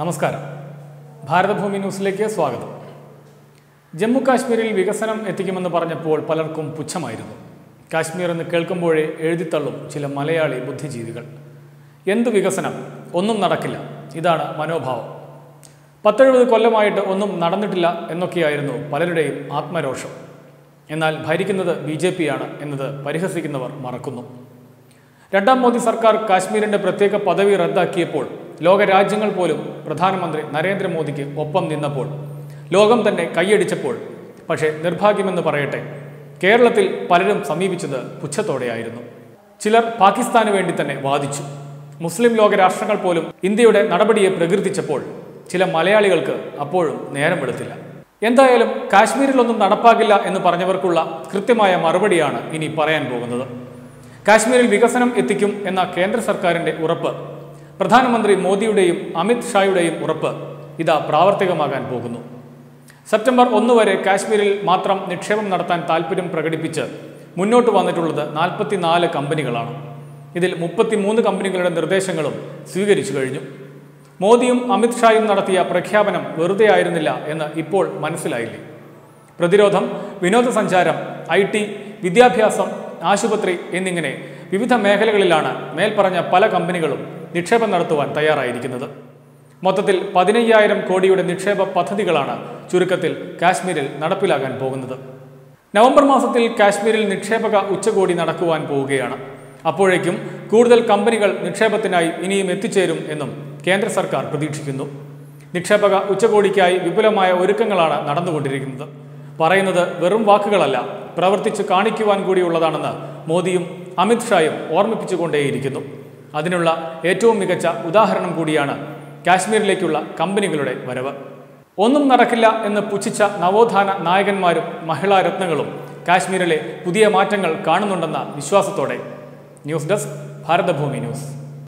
നമസ്കാരം ഭാരതഭൂമി ന്യൂസിലേക്ക് സ്വാഗതം ജമ്മു കാശ്മീരിൽ വികസനം എത്തിക്കുമെന്ന് പറഞ്ഞപ്പോൾ പലർക്കും പുച്ഛമായിരുന്നു കാശ്മീർ എന്ന് കേൾക്കുമ്പോഴേ എഴുതിത്തള്ളും ചില മലയാളി ബുദ്ധിജീവികൾ എന്ത് വികസനം ഒന്നും നടക്കില്ല ഇതാണ് മനോഭാവം പത്തെഴുപത് കൊല്ലമായിട്ട് ഒന്നും നടന്നിട്ടില്ല എന്നൊക്കെയായിരുന്നു പലരുടെയും ആത്മരോഷം എന്നാൽ ഭരിക്കുന്നത് ബി ജെ പിയാണ് എന്നത് പരിഹസിക്കുന്നവർ മറക്കുന്നു രണ്ടാം മോദി സർക്കാർ കാശ്മീരിന്റെ പ്രത്യേക പദവി റദ്ദാക്കിയപ്പോൾ ലോകരാജ്യങ്ങൾ പോലും പ്രധാനമന്ത്രി നരേന്ദ്രമോദിക്ക് ഒപ്പം നിന്നപ്പോൾ ലോകം തന്നെ കൈയടിച്ചപ്പോൾ പക്ഷേ നിർഭാഗ്യമെന്ന് പറയട്ടെ കേരളത്തിൽ പലരും സമീപിച്ചത് പുച്ഛത്തോടെയായിരുന്നു ചിലർ പാകിസ്ഥാന് വേണ്ടി തന്നെ വാദിച്ചു മുസ്ലിം ലോക രാഷ്ട്രങ്ങൾ പോലും ഇന്ത്യയുടെ നടപടിയെ പ്രകീർത്തിച്ചപ്പോൾ ചില മലയാളികൾക്ക് അപ്പോഴും നേരം വെളുത്തില്ല എന്തായാലും കാശ്മീരിലൊന്നും നടപ്പാകില്ല എന്ന് പറഞ്ഞവർക്കുള്ള കൃത്യമായ മറുപടിയാണ് ഇനി പറയാൻ പോകുന്നത് കാശ്മീരിൽ വികസനം എത്തിക്കും എന്ന കേന്ദ്ര സർക്കാരിന്റെ ഉറപ്പ് പ്രധാനമന്ത്രി മോദിയുടെയും അമിത് ഷായുടെയും ഉറപ്പ് ഇതാ പ്രാവർത്തികമാകാൻ പോകുന്നു സെപ്റ്റംബർ ഒന്ന് വരെ കാശ്മീരിൽ മാത്രം നിക്ഷേപം നടത്താൻ താൽപ്പര്യം പ്രകടിപ്പിച്ച് മുന്നോട്ട് വന്നിട്ടുള്ളത് നാൽപ്പത്തിനാല് കമ്പനികളാണ് ഇതിൽ മുപ്പത്തിമൂന്ന് കമ്പനികളുടെ നിർദ്ദേശങ്ങളും സ്വീകരിച്ചു കഴിഞ്ഞു മോദിയും അമിത് ഷായും നടത്തിയ പ്രഖ്യാപനം വെറുതെ ആയിരുന്നില്ല എന്ന് ഇപ്പോൾ മനസ്സിലായില്ലേ പ്രതിരോധം വിനോദസഞ്ചാരം ഐ ടി വിദ്യാഭ്യാസം ആശുപത്രി എന്നിങ്ങനെ വിവിധ മേഖലകളിലാണ് മേൽപ്പറഞ്ഞ പല കമ്പനികളും നിക്ഷേപം നടത്തുവാൻ തയ്യാറായിരിക്കുന്നത് മൊത്തത്തിൽ പതിനയ്യായിരം കോടിയുടെ നിക്ഷേപ പദ്ധതികളാണ് ചുരുക്കത്തിൽ കാശ്മീരിൽ നടപ്പിലാകാൻ പോകുന്നത് നവംബർ മാസത്തിൽ കാശ്മീരിൽ നിക്ഷേപക ഉച്ചകോടി നടക്കുവാൻ പോവുകയാണ് അപ്പോഴേക്കും കൂടുതൽ കമ്പനികൾ നിക്ഷേപത്തിനായി ഇനിയും എത്തിച്ചേരും എന്നും കേന്ദ്ര സർക്കാർ പ്രതീക്ഷിക്കുന്നു നിക്ഷേപക ഉച്ചകോടിക്കായി വിപുലമായ ഒരുക്കങ്ങളാണ് നടന്നുകൊണ്ടിരിക്കുന്നത് പറയുന്നത് വെറും വാക്കുകളല്ല പ്രവർത്തിച്ച് കാണിക്കുവാൻ കൂടിയുള്ളതാണെന്ന് മോദിയും അമിത് ഷായും ഓർമ്മിപ്പിച്ചുകൊണ്ടേയിരിക്കുന്നു അതിനുള്ള ഏറ്റവും മികച്ച ഉദാഹരണം കൂടിയാണ് കാശ്മീരിലേക്കുള്ള കമ്പനികളുടെ വരവ് ഒന്നും നടക്കില്ല എന്ന് പുച്ഛിച്ച നവോത്ഥാന നായകന്മാരും മഹിളാ രത്നങ്ങളും കാശ്മീരിലെ പുതിയ മാറ്റങ്ങൾ കാണുന്നുണ്ടെന്ന വിശ്വാസത്തോടെ ന്യൂസ് ഡെസ്ക് ഭാരതഭൂമി ന്യൂസ്